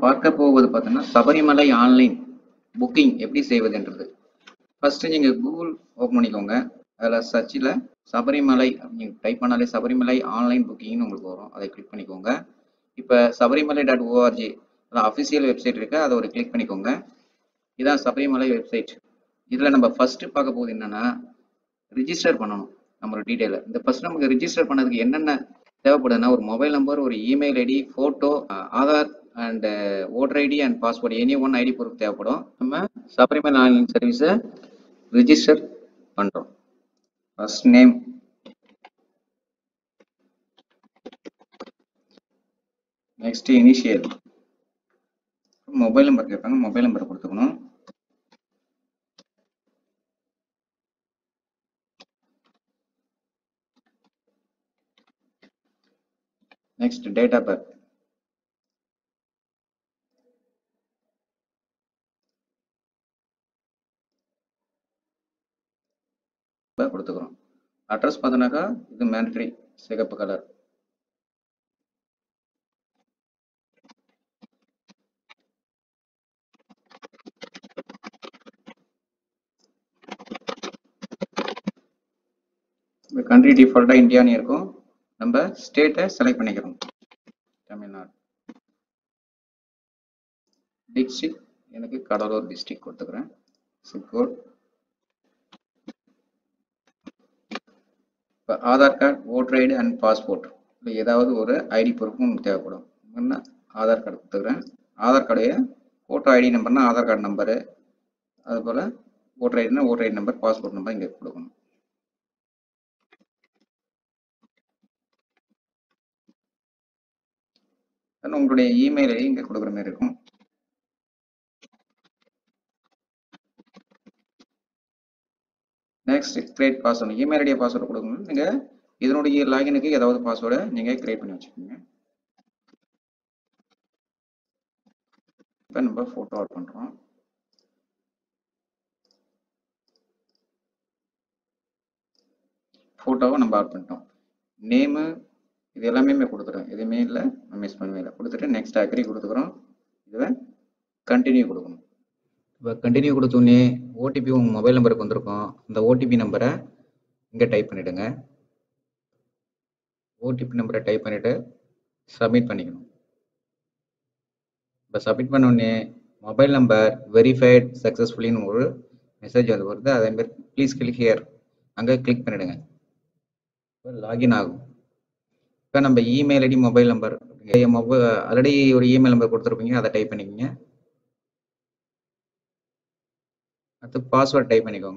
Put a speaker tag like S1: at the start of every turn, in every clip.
S1: பார்க்க போவது பார்த்தோன்னா சபரிமலை ஆன்லைன் புக்கிங் எப்படி செய்வதுன்றது ஃபர்ஸ்ட் நீங்கள் கூகுள் ஓப்பன் பண்ணிக்கோங்க அதில் சர்ச்சில் சபரிமலை நீங்கள் டைப் பண்ணாலே சபரிமலை ஆன்லைன் புக்கிங்னு உங்களுக்கு வரும் அதை கிளிக் பண்ணிக்கோங்க இப்போ சபரிமலை டாட் ஓஆர்ஜி அதான் அஃபிஷியல் வெப்சைட் இருக்கு அதை ஒரு கிளிக் பண்ணிக்கோங்க இதான் சபரிமலை வெப்சைட் இதில் நம்ம ஃபர்ஸ்ட் பார்க்க போகுது என்னன்னா ரிஜிஸ்டர் பண்ணணும் நம்மளோட டீட்டெயிலை இந்த ஃபர்ஸ்ட் நமக்கு ரிஜிஸ்டர் பண்ணதுக்கு என்னென்ன தேவைப்படுதுன்னா ஒரு மொபைல் நம்பர் ஒரு email ID photo Aadhaar and voter ID and passport any one ID proof தேவைப்படும் நம்ம சபரிமலை ஆன்லைன் சர்வீஸை ரிஜிஸ்டர் பண்ணுறோம் first name next initial mobile number கேட்பாங்க மொபைல் நம்பர் கொடுத்துக்கணும் நெக்ஸ்ட் டேட் ஆஃப் பர்த் கொடுத்துக்கிறோம் அட்ரஸ் பார்த்தோன்னாக்கா இது மேண்டட்ரி சிகப்பு கலர் இப்போ கண்ட்ரி டிஃபால்ட்டாக இந்தியான்னு இருக்கும் நம்ம ஸ்டேட்டை செலக்ட் பண்ணிக்கிறோம் தமிழ்நாடு டிஸ்ட்ரிக் எனக்கு கடலூர் டிஸ்ட்ரிக் கொடுத்துக்கிறேன் சிப்கோட் இப்போ Aadhaar card voter ID and passport இல்லை ஏதாவது ஒரு ஐடி ப்ரூஃப் உங்களுக்கு தேவைப்படும் என்ன ஆதார் கார்டு கொடுத்துக்கிறேன் ஆதார் கார்டைய ஃபோட்டோ ஐடி நம்பர்னா ஆதார் கார்டு நம்பரு அதுபோல் ஓட்டர் ஐடினா voter ID number passport number இங்கே கொடுக்கணும் தென் உங்களுடைய இமெயில் ஐடி இங்கே கொடுக்குற மாதிரி இருக்கும் நெக்ஸ்ட் கிரியேட் பாஸ்வேர்டு இமெயில் ஐடியா பாஸ்வேர்டு கொடுக்கணும் நீங்கள் இதனுடைய லாகினுக்கு ஏதாவது பாஸ்வேர்டை நீங்கள் கிரியேட் பண்ணி வச்சுக்கோங்க இப்போ நம்ம ஃபோட்டோ ஆட் பண்ணுறோம் ஃபோட்டோவை நம்ம ஆட் பண்ணிட்டோம் நேமு இது எல்லாமே கொடுத்துறோம் எதுவுமே இல்லை மிஸ் பண்ணவே இல்லை கொடுத்துட்டு நெக்ஸ்ட் அக்ரி கொடுத்துக்கிறோம் இதில் கண்டினியூ கொடுக்கணும் இப்போ கண்டினியூ கொடுத்தோன்னே ஓடிபி உங்கள் மொபைல் நம்பருக்கு வந்திருக்கும் அந்த ஓடிபி நம்பரை இங்கே டைப் பண்ணிவிடுங்க ஓடிபி நம்பரை டைப் பண்ணிவிட்டு சப்மிட் பண்ணிக்கணும் இப்போ சப்மிட் பண்ணோடனே மொபைல் நம்பர் வெரிஃபைட் சக்ஸஸ்ஃபுல்லின்னு ஒரு மெசேஜ் வந்து வருது அதே மாதிரி ப்ளீஸ் கிளிக் ஹியர் அங்கே கிளிக் பண்ணிவிடுங்க இப்போ லாகின் ஆகும் இப்போ நம்ம email ID mobile number mobile already ஒரு இமெயில் நம்பர் கொடுத்துருப்பீங்க அதை டைப் பண்ணிக்கோங்க அடுத்து பாஸ்வேர்ட் டைப் பண்ணிக்கோங்க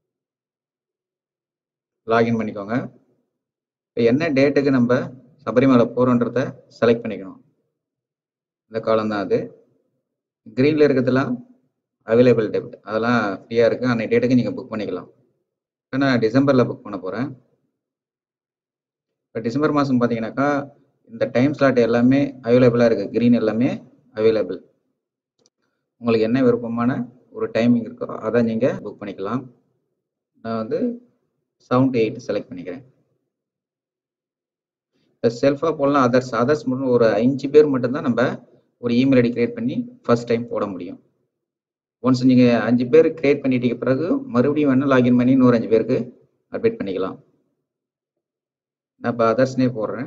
S1: லாகின் பண்ணிக்கோங்க இப்போ என்ன டேட்டுக்கு நம்ம சபரிமலை போகிறோன்றத செலக்ட் பண்ணிக்கணும் இந்த காலம் தான் அது க்ரீனில் இருக்கிறதுலாம் அவைலபிள் டேட் அதெல்லாம் ஃப்ரீயாக இருக்குது அன்னைக்கு டேட்டுக்கு நீங்கள் புக் பண்ணிக்கலாம் இப்போ நான் டிசம்பரில் புக் பண்ண போகிறேன் இப்போ டிசம்பர் மாதம் பார்த்தீங்கன்னாக்கா இந்த டைம் ஸ்லாட் எல்லாமே அவைலபிளாக இருக்குது க்ரீன் எல்லாமே அவைலபிள் உங்களுக்கு என்ன விருப்பமான ஒரு டைமிங் இருக்கோ அதை நீங்கள் புக் பண்ணிக்கலாம் நான் வந்து செவன் டு எயிட் செலக்ட் பண்ணிக்கிறேன் இப்போ செல்ஃபாக போடலாம் அதர்ஸ் அதர்ஸ் மட்டும் ஒரு அஞ்சு பேர் மட்டும்தான் நம்ம ஒரு இமெயில் ஐடி கிரியேட் பண்ணி ஃபர்ஸ்ட் டைம் போட முடியும் ஒன்ஸ் நீங்கள் அஞ்சு பேர் கிரியேட் பண்ணிட்டீங்க பிறகு மறுபடியும் வேணால் லாகின் பண்ணி இன்னொரு அஞ்சு பேருக்கு அப்டேட் பண்ணிக்கலாம் நான் இப்போ அதர்ஸ்னே போடுறேன்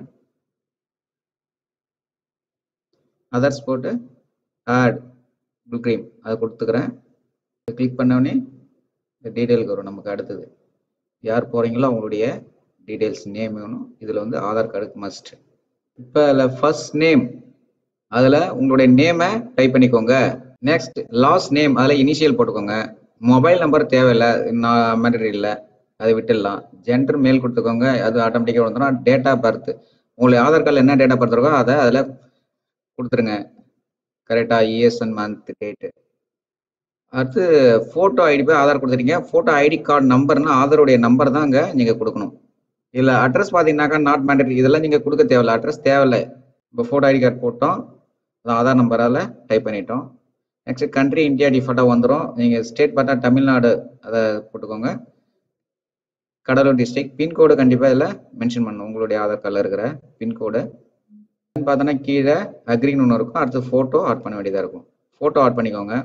S1: அதர்ஸ் போட்டு ஆட் க்ரீம் அதை கொடுத்துக்கிறேன் கிளிக் பண்ணோடனே இந்த டீட்டெயிலுக்கு வரும் நமக்கு அடுத்தது யார் போகிறீங்களோ அவங்களுடைய டீட்டெயில்ஸ் நேம் வேணும் இதில் வந்து ஆதார் கார்டுக்கு மஸ்ட் இப்போ அதில் ஃபர்ஸ்ட் நேம் அதில் உங்களுடைய நேமை டைப் பண்ணிக்கோங்க நெக்ஸ்ட் லாஸ்ட் நேம் அதில் இனிஷியல் போட்டுக்கோங்க மொபைல் நம்பர் தேவையில்லை நான் மேண்டரி இல்லை அதை விட்டுடலாம் ஜென்டர் மேல் கொடுத்துக்கோங்க அது ஆட்டோமேட்டிக்காக வந்துடும் டேட் ஆஃப் பர்த் உங்களுடைய ஆதார் கார்டில் என்ன டேட் ஆஃப் பர்த் இருக்கோ அதை அதில் கொடுத்துருங்க கரெக்டாக இயர்ஸ் அண்ட் மந்த் டேட்டு அடுத்து ஃபோட்டோ ஐடி போய் ஆதார் கொடுத்துருக்கீங்க ஃபோட்டோ ஐடி கார்டு நம்பர்னா ஆதாருடைய நம்பர் தான் அங்கே நீங்கள் கொடுக்கணும் இதில் அட்ரஸ் பார்த்தீங்கன்னாக்கா நாட் மேண்டட்ரி இதெல்லாம் நீங்கள் கொடுக்க தேவையில்ல அட்ரஸ் தேவையில்லை இப்போ ஃபோட்டோ ஐடி கார்டு போட்டோம் அது ஆதார் நம்பரால் டைப் பண்ணிட்டோம் நெக்ஸ்ட் கண்ட்ரி இந்தியா டிஃபால்ட்டாக வந்துடும் நீங்கள் ஸ்டேட் பார்த்தா தமிழ்நாடு அதை போட்டுக்கோங்க கடலூர் டிஸ்ட்ரிக்ட் பின்கோடு கண்டிப்பாக இதில் மென்ஷன் பண்ணணும் உங்களுடைய ஆதார் கார்டில் இருக்கிற பின்கோடு அடுத்து பார்த்தோன்னா கீழே அக்ரின்னு ஒன்று இருக்கும் அடுத்து ஃபோட்டோ ஆட் பண்ண வேண்டியதாக இருக்கும் ஃபோட்டோ ஆட் பண்ணிக்கோங்க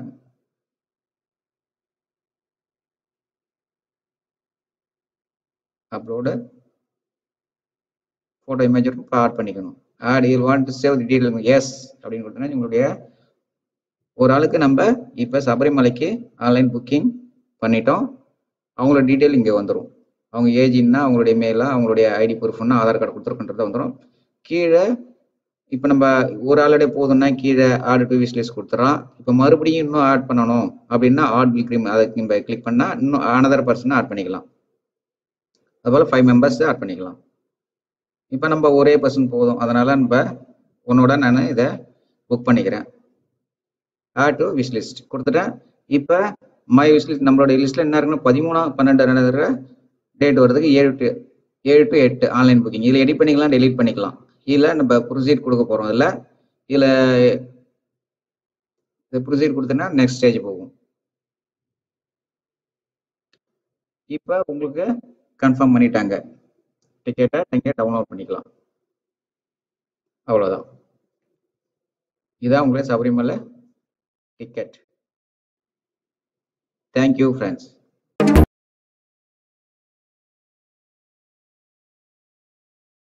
S1: அப்லோடு ஃபோட்டோ இமேஜ் இருக்கும் இப்போ ஆட் பண்ணிக்கணும் add you want to save the details அப்படின்னு கொடுத்தோன்னா உங்களுடைய ஒரு ஆளுக்கு நம்ம இப்போ சபரிமலைக்கு ஆன்லைன் புக்கிங் பண்ணிட்டோம் அவங்களோட டீட்டெயில் இங்கே வந்துடும் அவங்க ஏஜின்னா அவங்களுடைய மெயிலா அவங்களுடைய ஐடி ப்ரூஃப்னா ஆதார் கார்டு கொடுத்துருக்குன்றது வந்துடும் கீழே இப்போ நம்ம ஒரு ஆளுடைய போதும்னா கீழே ஆட் டு விஷ் லிஸ்ட் கொடுத்துறோம் இப்போ மறுபடியும் இன்னும் ஆட் பண்ணணும் அப்படின்னா ஆட் பில் கிரீம் அதை நம்ம கிளிக் பண்ணால் இன்னும் அனதர் பர்சனை ஆட் பண்ணிக்கலாம் அதுபோல் ஃபைவ் மெம்பர்ஸ் ஆட் பண்ணிக்கலாம் இப்போ நம்ம ஒரே பர்சன் போதும் அதனால நம்ம உன்னோட நான் இதை புக் பண்ணிக்கிறேன் ஆட் டு விஷ் லிஸ்ட் கொடுத்துட்டேன் இப்போ மை விஷ் லிஸ்ட் நம்மளோட லிஸ்ட்ல என்ன இருக்குன்னா பதிமூணாம் பன்னெண்டு டேட் வரதுக்கு ஏழு டு ஏழு டு எட்டு ஆன்லைன் புக்கிங் இதில் எடிட் பண்ணிக்கலாம் டெலீட் பண்ணிக்கலாம் இதில் நம்ம ப்ரொசீட் கொடுக்க போகிறோம் இதில் இதில் இந்த ப்ரொசீட் கொடுத்தோன்னா நெக்ஸ்ட் ஸ்டேஜ் போகும் இப்போ உங்களுக்கு கன்ஃபார்ம் பண்ணிட்டாங்க டிக்கெட்டை நீங்கள் டவுன்லோட் பண்ணிக்கலாம் அவ்வளோதான் இதான் உங்களுடைய சபரிமலை டிக்கெட் தேங்க்யூ ஃப்ரெண்ட்ஸ்